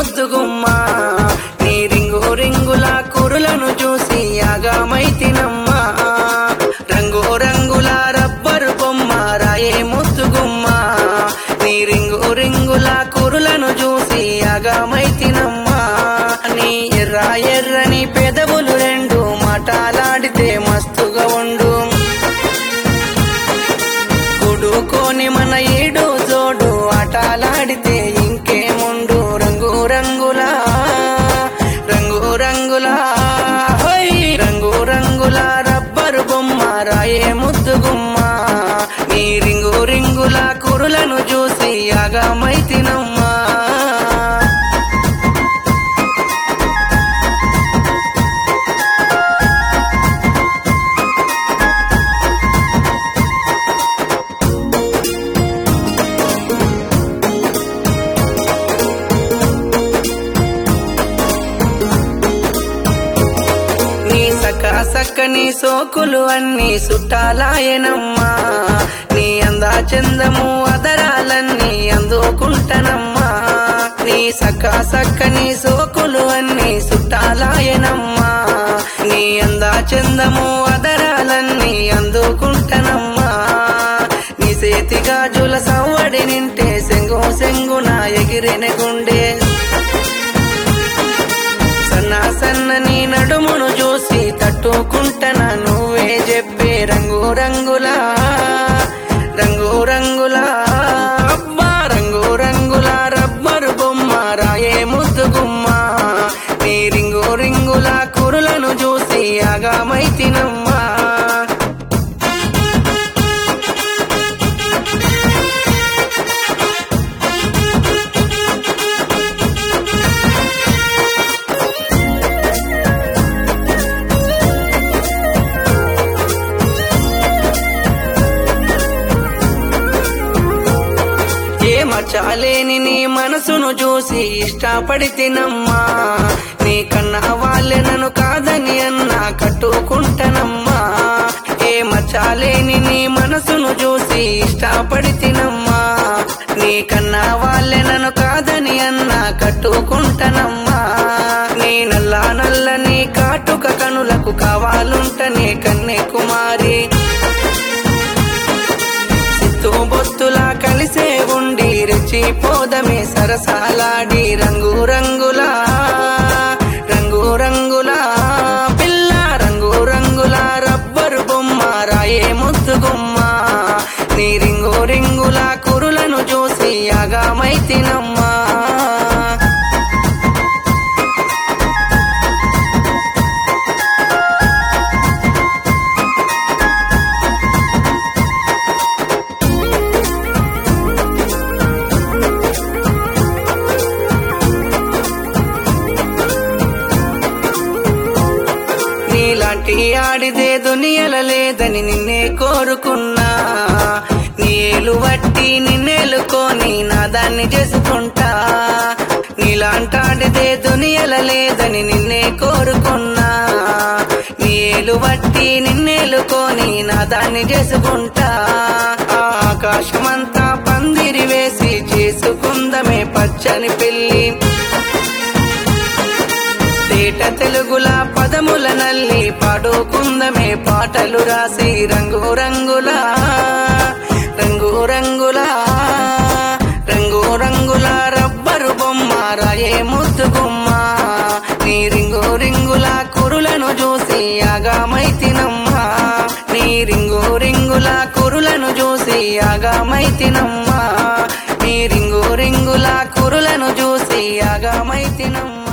ముద్దుగుమ్మ నీ రింగు రింగుల కురులను చూసి యాగమైతినమ్మ రంగు రంగుల రబ్బరు బొమ్మ రాయే ముద్దుగుమ్మ నీ రింగు రింగుల కురులను చూసి యాగమైతినమ్మ నీ ఎర్ర ఎర్రని పెదవులు రెండు మాటలాడితే మస్తుగా ఉండు కొడుకోని మన ఏడు జోడు ఆటలాడితే ఇంకేముండు రంగు రంగులా రంగు రంగులా హోయ్ రంగు రంగుల రబ్బరు బొమ్మ రాయే ముద్దు గుమ్మ నీ రింగు రింగుల కురులను చూసి యాగమైతినమ్మా నీ సక సక్కని సోకులు అన్ని సుట్టాలాయనమ్మా నీ అందా చందము అదరాలన్నీ అందుకుంటనమ్మా నీ సక సక్కని సోకులు అన్ని సుట్టాలాయనమ్మా నీ అందా చందము అదరాలన్నీ అందుకుంటనమ్మా నీ చేతి గాజుల సవ్వడి నింటే సెంగు సెంగున ఎగిరిన గుండె సన్న సన్నని నడుమును చూసి తట్టుకుంటన నువ్వే చెప్పే రంగు రంగులా రంగు రంగులా అబ్బా రంగు రంగుల రబ్బరు బొమ్మ రాయే ముద్దు గుమ్మ నీ రింగు రింగుల కురులను చూసి ఆగామైతినమ్మా ఏ మచాలేని నీ మనసును చూసి ఇష్టపడి తినమ్మా నీ కన్నా వాళ్ళే నన్ను కాదని అన్నా కట్టుకుంటానమ్మా ఏ మచాలేని నీ మనసును చూసి ఇష్టపడి తినమ్మా నీ కన్నా వాళ్ళే నన్ను కాదని అన్నా కట్టుకుంటానమ్మా నీ నల్ల నల్లని కాటుక కనులకు కావాలుంటనే కన్నె కుమారి సిత్తు బొత్తులా కలిసే ఉండి రెచ్చిపోదమే సరసాలాడి రంగు రంగులా రంగు రంగులా పిల్ల రంగు రంగుల రబ్బరు బొమ్మ రాయే ముద్దు గుమ్మ నీ రింగు రింగుల కురులను చూసి యాగమైతినమ్మా నీలాంటి ఆడిదే దునియల లేదని నిన్నే కోరుకున్నా నీలు వట్టి నిన్నేలుకొని నా దాన్ని చేసుకుంటా నీలాంటి ఆడిదే దునియల లేదని నిన్నే కోరుకున్నా నీలు వట్టి నిన్నేలుకొని నా దాన్ని చేసుకుంటా ఆకాశమంతా పందిరి వేసి చేసుకుందమే పచ్చని పెళ్ళి తేట తెలుగుల పదముల నల్లి పాడుకుందమే పాటలు రాసి రంగు రంగుల రంగు రంగుల రంగు రంగుల రబ్బరు బొమ్మ రాయే ముద్దు గుమ్మ నీ రింగు రింగుల కురులను చూసి ఆగామైతినమ్మా నీ రింగు రింగుల కురులను చూసి ఆగామైతినమ్మా నీ రింగు రింగుల కురులను చూసి ఆగామైతినమ్మా